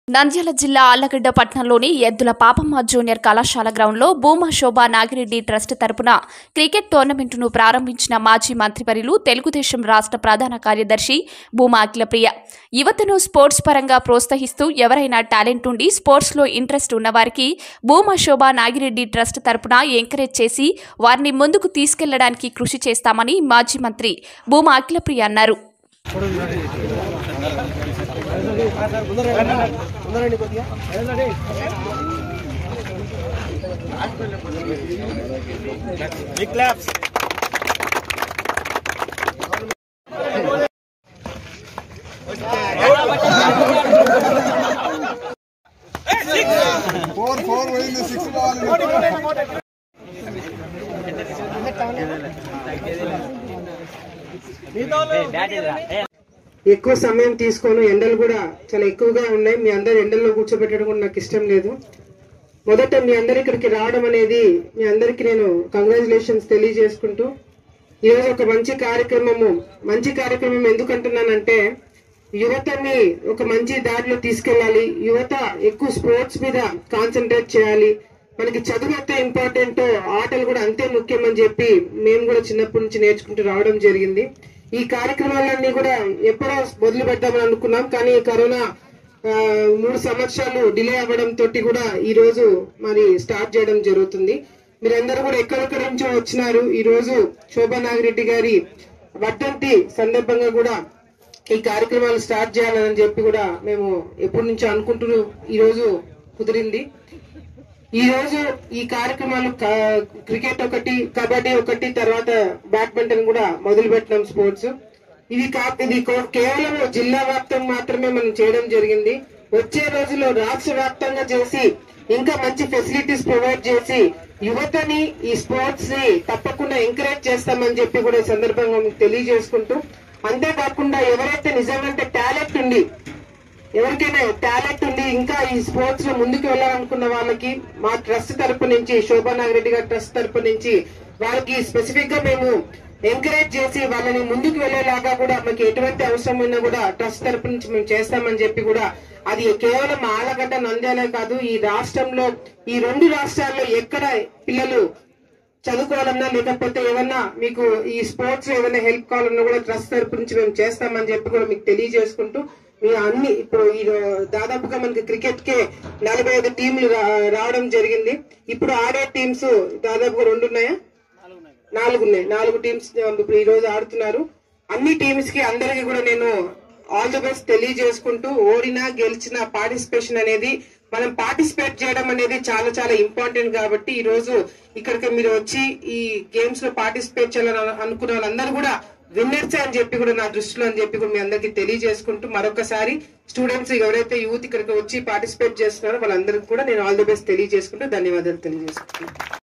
నంద్యాల జిల్లా ఆళ్లగడ్డ పట్టణంలోని ఎద్దుల పాపమ్మ జూనియర్ కళాశాల గ్రౌండ్లో భూమా శోభా నాగిరెడ్డి ట్రస్ట్ తరపున క్రికెట్ టోర్నమెంటును ప్రారంభించిన మాజీ మంత్రివర్యులు తెలుగుదేశం రాష్ట్ర ప్రధాన కార్యదర్శి భూమా అఖిలప్రియ యువతను స్పోర్ట్స్ పరంగా ప్రోత్సహిస్తూ ఎవరైనా టాలెంట్ ఉండి స్పోర్ట్స్లో ఇంట్రెస్ట్ ఉన్నవారికి భూమా శోభా నాగిరెడ్డి ట్రస్ట్ తరపున ఎంకరేజ్ చేసి వారిని ముందుకు తీసుకెళ్లడానికి కృషి చేస్తామని మాజీ మంత్రి భూమా అఖిలప్రియ అన్నారు Big claps. ఫోర్ ఫోర్ పోయింది సిక్స్ బాల్ ఎక్కువ సమయం తీసుకోను ఎండలు కూడా చాలా ఎక్కువగా ఉన్నాయి మీ అందరు ఎండల్లో కూర్చోబెట్టడం కూడా నాకు ఇష్టం లేదు మొదట మీ అందరు ఇక్కడికి రావడం అనేది మీ అందరికి నేను కంగ్రాచులేషన్స్ తెలియజేసుకుంటూ ఈరోజు ఒక మంచి కార్యక్రమము మంచి కార్యక్రమం ఎందుకు అంటున్నానంటే యువతని ఒక మంచి దారిలో తీసుకెళ్ళాలి యువత ఎక్కువ స్పోర్ట్స్ మీద కాన్సన్ట్రేట్ చేయాలి మనకి చదువు ఎంత ఇంపార్టెంట్ ఆటలు కూడా అంతే ముఖ్యమని చెప్పి మేము కూడా చిన్నప్పటి నుంచి నేర్చుకుంటూ రావడం జరిగింది ఈ కార్యక్రమాలన్నీ కూడా ఎప్పుడో మొదలు పెడదామని అనుకున్నాం కానీ కరోనా ఆ, మూడు సంవత్సరాలు డిలే అవ్వడం తోటి కూడా ఈ రోజు మరి స్టార్ట్ చేయడం జరుగుతుంది మీరందరూ కూడా ఎక్కడెక్కడి నుంచో వచ్చినారు ఈ రోజు శోభా నాగిరెడ్డి గారి వర్ధంతి సందర్భంగా కూడా ఈ కార్యక్రమాలు స్టార్ట్ చేయాలని చెప్పి కూడా మేము ఎప్పటి నుంచో అనుకుంటూ ఈ రోజు కుదిరింది ఈ రోజు ఈ కార్యక్రమాలు క- క్రికెట్ ఒకటి కబడ్డీ ఒకటి తర్వాత బ్యాడ్మింటన్ కూడా మొదలు పెట్టినాం స్పోర్ట్స్ ఇది కా ఇది కో- కేవలం జిల్లా వ్యాప్తం మాత్రమే మనం చేయడం జరిగింది వచ్చే రోజుల్లో రాష్ట్ర వ్యాప్తంగా చేసి ఇంకా మంచి ఫెసిలిటీస్ ప్రొవైడ్ చేసి యువతని ఈ స్పోర్ట్స్ ని తప్పకుండా ఎంకరేజ్ చేస్తామని చెప్పి కూడా ఈ సందర్భంగా మీకు తెలియజేసుకుంటూ అంతేకాకుండా ఎవరైతే నిజంగా టాలెంట్ ఉంది ఎవరికైనా టాలెంట్ ఉండి ఇంకా ఈ స్పోర్ట్స్ లో ముందుకు వెళ్ళాలనుకున్న వాళ్ళకి మా ట్రస్ట్ తరపు నుంచి శోభా నాగిరెడ్డి గారి ట్రస్ట్ తరపు నుంచి వాళ్ళకి స్పెసిఫిక్ గా మేము ఎంకరేజ్ చేసి వాళ్ళని ముందుకు వెళ్ళేలాగా కూడా మాకు ఎటువంటి అవసరం ఉన్నా కూడా ట్రస్ట్ తరపు నుంచి మేము చేస్తామని చెప్పి కూడా అది కేవలం ఆలగడ్డ నంద్యాలే కాదు ఈ రాష్ట్రంలో ఈ రెండు రాష్ట్రాల్లో ఎక్కడ పిల్లలు చదువుకోవాలన్నా లేకపోతే ఏమన్నా మీకు ఈ స్పోర్ట్స్ లో ఏదైనా హెల్ప్ కావాలన్నా కూడా ట్రస్ట్ తరపు నుంచి మేము చేస్తామని చెప్పి కూడా మీకు తెలియజేసుకుంటూ మీ అన్ని ఇప్పుడు ఈ రో- దాదాపుగా మనకి క్రికెట్ కే నలభై ఐదు టీంలు రా- రావడం జరిగింది ఇప్పుడు ఆడే టీమ్స్ దాదాపుగా రెండు ఉన్నాయా నాలుగు ఉన్నాయి నాలుగు టీమ్స్ ఇప్పుడు ఈ రోజు ఆడుతున్నారు అన్ని టీమ్స్ కి అందరికి కూడా నేను ఆల్ ది బెస్ట్ తెలియజేసుకుంటూ ఓడినా గెలిచిన పార్టిసిపేషన్ అనేది మనం పార్టిసిపేట్ చేయడం అనేది చాలా చాలా ఇంపార్టెంట్ కాబట్టి ఈ రోజు ఇక్కడికి మీరు వచ్చి ఈ గేమ్స్ లో పార్టిసిపేట్ చేయాలని అనుకున్న వాళ్ళందరూ కూడా విన్నర్స్ అని చెప్పి కూడా నా దృష్టిలో అని చెప్పి కూడా మీ అందరికీ తెలియజేసుకుంటూ మరొకసారి స్టూడెంట్స్ ఎవరైతే యూత్ ఇక్కడికి వచ్చి పార్టిసిపేట్ చేస్తున్నారో వాళ్ళందరికీ కూడా నేను ఆల్ ది బెస్ట్ తెలియజేసుకుంటూ ధన్యవాదాలు తెలియజేసుకుంటున్నాను